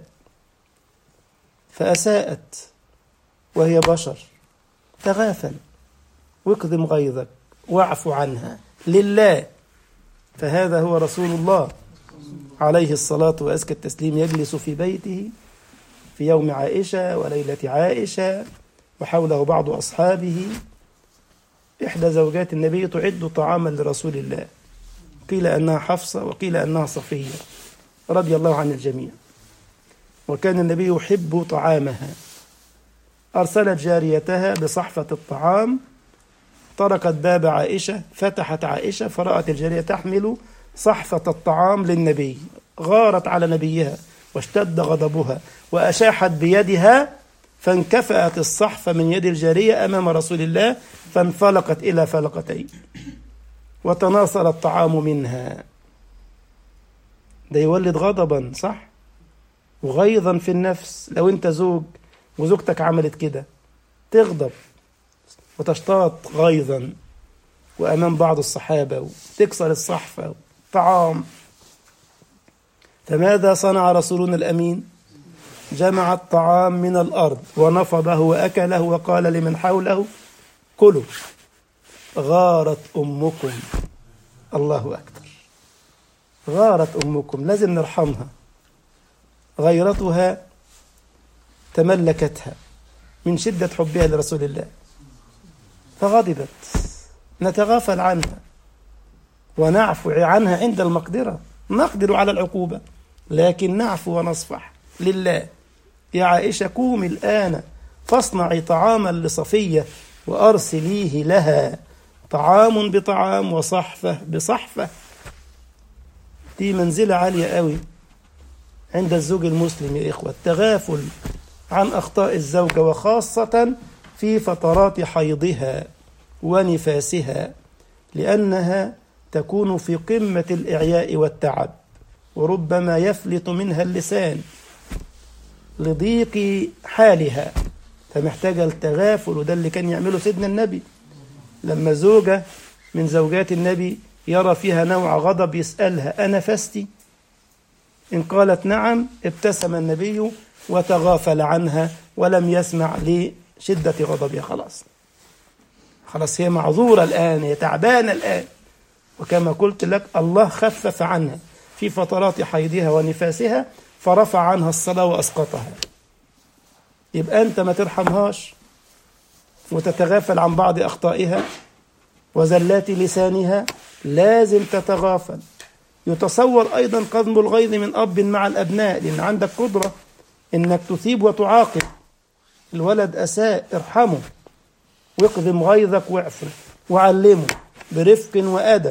فأساءت وهي بشر تغافل واكظم غيظك واعف عنها لله فهذا هو رسول الله عليه الصلاة وأزكى التسليم يجلس في بيته في يوم عائشة وليلة عائشة وحوله بعض أصحابه إحدى زوجات النبي تعد طعاما لرسول الله قيل أنها حفصة وقيل أنها صفية رضي الله عن الجميع وكان النبي يحب طعامها أرسلت جاريتها بصحفة الطعام طرقت باب عائشة فتحت عائشة فرأت الجارية تحمل صحفة الطعام للنبي غارت على نبيها واشتد غضبها وأشاحت بيدها فانكفأت الصحفة من يد الجارية أمام رسول الله فانفلقت إلى فلقتين وتناصر الطعام منها ده يولد غضبا صح وغيظا في النفس لو انت زوج وزوجتك عملت كده تغضب وتشتاط غيظا وامام بعض الصحابه وتكسر الصحفه طعام فماذا صنع رسولنا الامين جمع الطعام من الارض ونفضه واكله وقال لمن حوله كلوا غارت امكم الله اكبر غارت امكم لازم نرحمها غيرتها تملكتها من شدة حبها لرسول الله فغضبت نتغافل عنها ونعفو عنها عند المقدرة نقدر على العقوبة لكن نعفو ونصفح لله يا عائشة قومي الآن فاصنعي طعاما لصفية وأرسليه لها طعام بطعام وصحفة بصحفة دي منزلة عالية قوي عند الزوج المسلم يا إخوة التغافل عن أخطاء الزوجة وخاصة في فترات حيضها ونفاسها لأنها تكون في قمة الإعياء والتعب وربما يفلت منها اللسان لضيق حالها فمحتاجة التغافل وده اللي كان يعمله سيدنا النبي لما زوجة من زوجات النبي يرى فيها نوع غضب يسألها أنفستي إن قالت نعم ابتسم النبي وتغافل عنها ولم يسمع لشدة غضبها خلاص خلاص هي معذورة الآن هي تعبانة الآن وكما قلت لك الله خفف عنها في فترات حيضها ونفاسها فرفع عنها الصلاة وأسقطها يبقى أنت ما ترحمهاش وتتغافل عن بعض أخطائها وزلات لسانها لازم تتغافل يتصور أيضا قدم الغيظ من أب مع الأبناء لأن عندك قدرة إنك تثيب وتعاقب الولد أساء ارحمه واقدم غيظك واعفو وعلمه برفق وأدب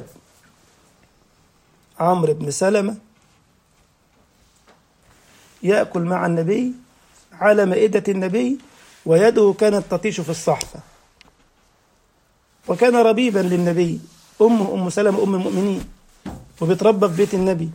عمرو بن سلمة يأكل مع النبي على مائدة النبي ويده كانت تطيش في الصحفة وكان ربيبا للنبي أمه أم سلمة أم المؤمنين وبيتربى في بيت النبي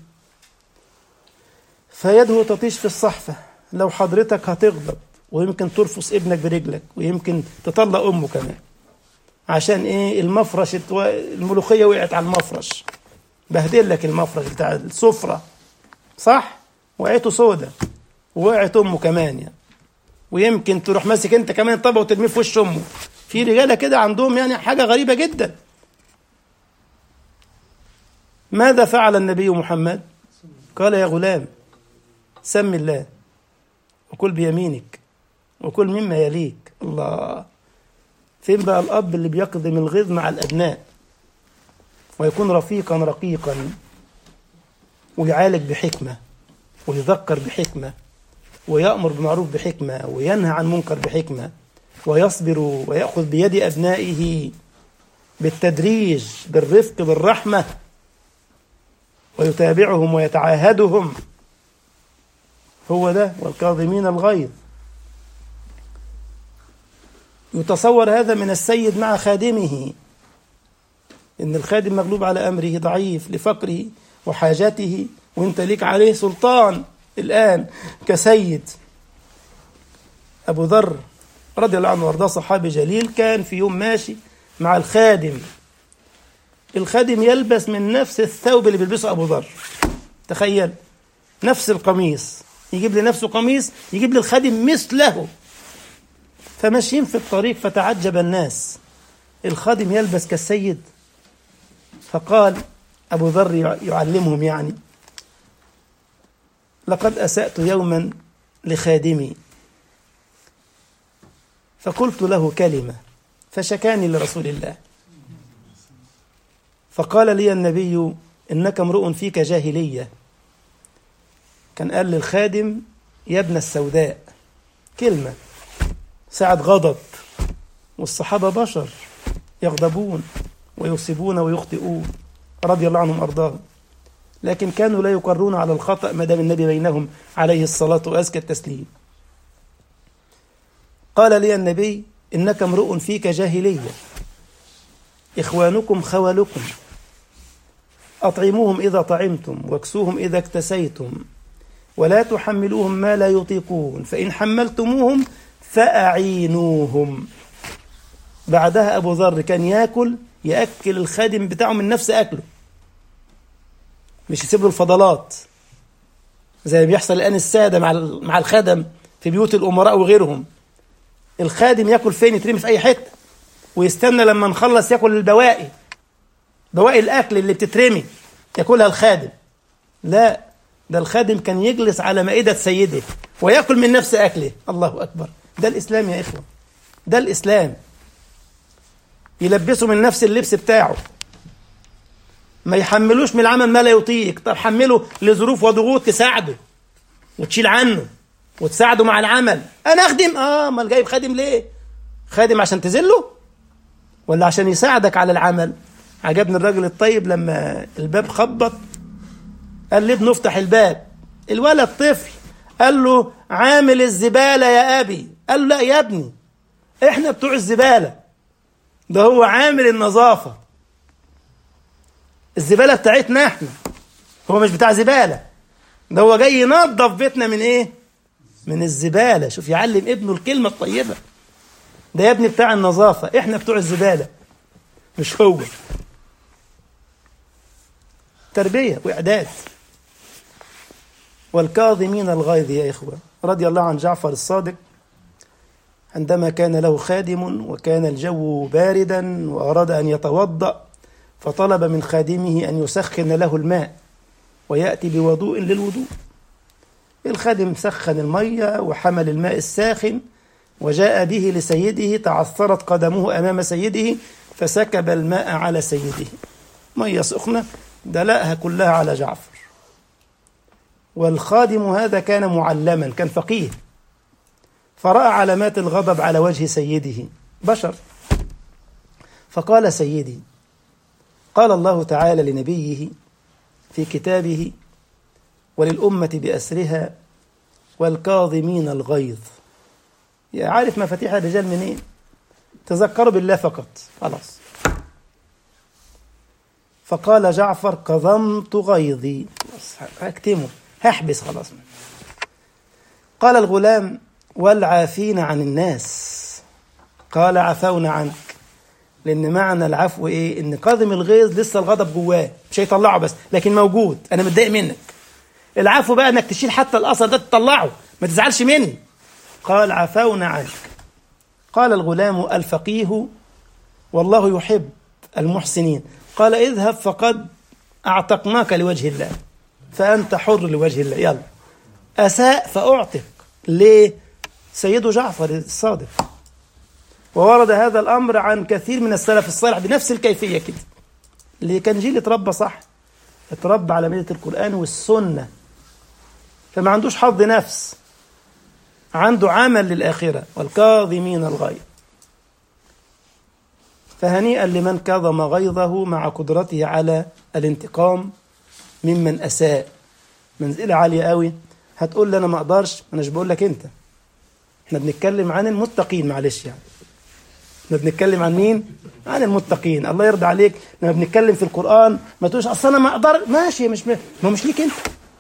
فيده تطيش في الصحفة لو حضرتك هتغضب ويمكن ترفص ابنك برجلك ويمكن تطلق أمه كمان عشان إيه المفرش الملوخية وقعت على المفرش بهدل لك المفرش بتاع السفرة صح وقعته سودة ووقعت أمه كمان يعني ويمكن تروح ماسك أنت كمان الطبق وترميه في وش أمه في رجالة كده عندهم يعني حاجة غريبة جدا ماذا فعل النبي محمد قال يا غلام سم الله وكل بيمينك وكل مما يليك الله فين بقى الأب اللي بيقدم الغيظ مع الأبناء ويكون رفيقا رقيقا ويعالج بحكمة ويذكر بحكمة ويأمر بمعروف بحكمة وينهى عن منكر بحكمة ويصبر ويأخذ بيد أبنائه بالتدريج بالرفق بالرحمة ويتابعهم ويتعاهدهم هو ده والكاظمين الغيظ يتصور هذا من السيد مع خادمه إن الخادم مغلوب على أمره ضعيف لفقره وحاجته وانت ليك عليه سلطان الآن كسيد أبو ذر رضي الله عنه وارضاه صحابي جليل كان في يوم ماشي مع الخادم الخادم يلبس من نفس الثوب اللي بيلبسه أبو ذر تخيل نفس القميص يجيب لنفسه قميص يجيب للخادم مثله فماشيين في الطريق فتعجب الناس الخادم يلبس كالسيد فقال أبو ذر يعلمهم يعني لقد أسأت يوما لخادمي فقلت له كلمة فشكاني لرسول الله فقال لي النبي إنك امرؤ فيك جاهلية كان قال للخادم يا ابن السوداء كلمة ساعة غضب والصحابة بشر يغضبون ويصيبون ويخطئون رضي الله عنهم أرضاهم لكن كانوا لا يقرون على الخطأ ما دام النبي بينهم عليه الصلاة وأزكى التسليم قال لي النبي إنك امرؤ فيك جاهلية إخوانكم خولكم أطعموهم إذا طعمتم واكسوهم إذا اكتسيتم ولا تحملوهم ما لا يطيقون فإن حملتموهم فأعينوهم بعدها أبو ذر كان يأكل يأكل الخادم بتاعه من نفس أكله مش يسيب له الفضلات زي ما بيحصل الآن السادة مع مع الخدم في بيوت الأمراء وغيرهم الخادم ياكل فين يترمي في أي حتة ويستنى لما نخلص ياكل البواقي بواقي الأكل اللي بتترمي ياكلها الخادم لا ده الخادم كان يجلس على مائدة سيده ويأكل من نفس أكله الله أكبر ده الإسلام يا إخوة ده الإسلام يلبسه من نفس اللبس بتاعه ما يحملوش من العمل ما لا يطيق طب حمله لظروف وضغوط تساعده وتشيل عنه وتساعده مع العمل انا اخدم اه امال جايب خادم ليه خادم عشان تذله ولا عشان يساعدك على العمل عجبني الراجل الطيب لما الباب خبط قال لابنه افتح الباب الولد طفل قال له عامل الزبالة يا أبي قال له لا يا ابني احنا بتوع الزبالة ده هو عامل النظافة الزبالة بتاعتنا احنا هو مش بتاع زبالة ده هو جاي ينظف بيتنا من ايه من الزبالة شوف يعلم ابنه الكلمة الطيبة ده يا ابني بتاع النظافة احنا بتوع الزبالة مش هو تربية وإعداد والكاظمين الغيظ يا إخوة رضي الله عن جعفر الصادق عندما كان له خادم وكان الجو باردا وأراد أن يتوضأ فطلب من خادمه أن يسخن له الماء ويأتي بوضوء للوضوء الخادم سخن المية وحمل الماء الساخن وجاء به لسيده تعثرت قدمه أمام سيده فسكب الماء على سيده مية سخنة دلقها كلها على جعفر والخادم هذا كان معلما كان فقيه فرأى علامات الغضب على وجه سيده بشر فقال سيدي قال الله تعالى لنبيه في كتابه وللأمة بأسرها والكاظمين الغيظ يا عارف مفاتيح الرجال منين تذكروا بالله فقط خلاص فقال جعفر كظمت غيظي هكتمه هحبس خلاص قال الغلام والعافين عن الناس قال عفونا عنك لان معنى العفو ايه ان قادم الغيظ لسه الغضب جواه مش هيطلعه بس لكن موجود انا متضايق منك العفو بقى انك تشيل حتى الاثر ده تطلعه ما تزعلش مني قال عفونا عنك قال الغلام الفقيه والله يحب المحسنين قال اذهب فقد اعتقناك لوجه الله فانت حر لوجه الله يلا اساء فاعتق ليه سيده جعفر الصادق وورد هذا الامر عن كثير من السلف الصالح بنفس الكيفيه كده اللي كان جيل اتربى صح اتربى على مله القران والسنه فما عندوش حظ نفس عنده عمل للاخره والكاظمين الغيظ فهنيئا لمن كظم غيظه مع قدرته على الانتقام ممن اساء منزله عاليه قوي هتقول لي انا ما اقدرش انا مش بقول لك انت احنا بنتكلم عن المتقين معلش يعني احنا بنتكلم عن مين عن المتقين الله يرضى عليك لما بنتكلم في القران ما تقولش اصل انا ما اقدر ماشي مش م... ما مش ليك انت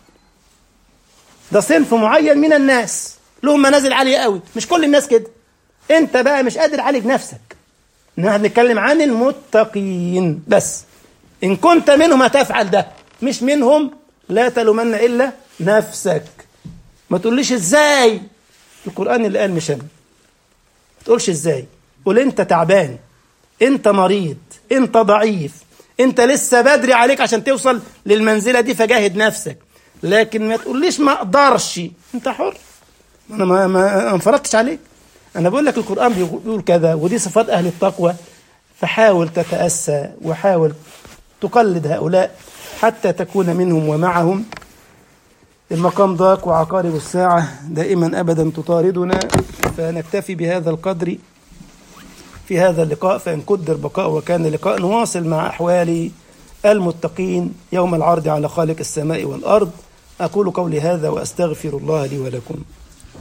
ده صنف معين من الناس لهم منازل عاليه قوي مش كل الناس كده انت بقى مش قادر عليك نفسك احنا بنتكلم عن المتقين بس ان كنت منهم هتفعل ده مش منهم لا تلومن الا نفسك ما تقوليش ازاي القران اللي قال مش انا ما تقولش ازاي قول انت تعبان انت مريض انت ضعيف انت لسه بدري عليك عشان توصل للمنزله دي فجاهد نفسك لكن ما تقوليش ما اقدرش انت حر انا ما ما انفرضتش عليك انا بقول لك القران بيقول كذا ودي صفات اهل التقوى فحاول تتاسى وحاول تقلد هؤلاء حتى تكون منهم ومعهم المقام ضاق وعقارب الساعة دائما أبدا تطاردنا فنكتفي بهذا القدر في هذا اللقاء فإن قدر بقاء وكان لقاء نواصل مع أحوال المتقين يوم العرض على خالق السماء والأرض أقول قولي هذا وأستغفر الله لي ولكم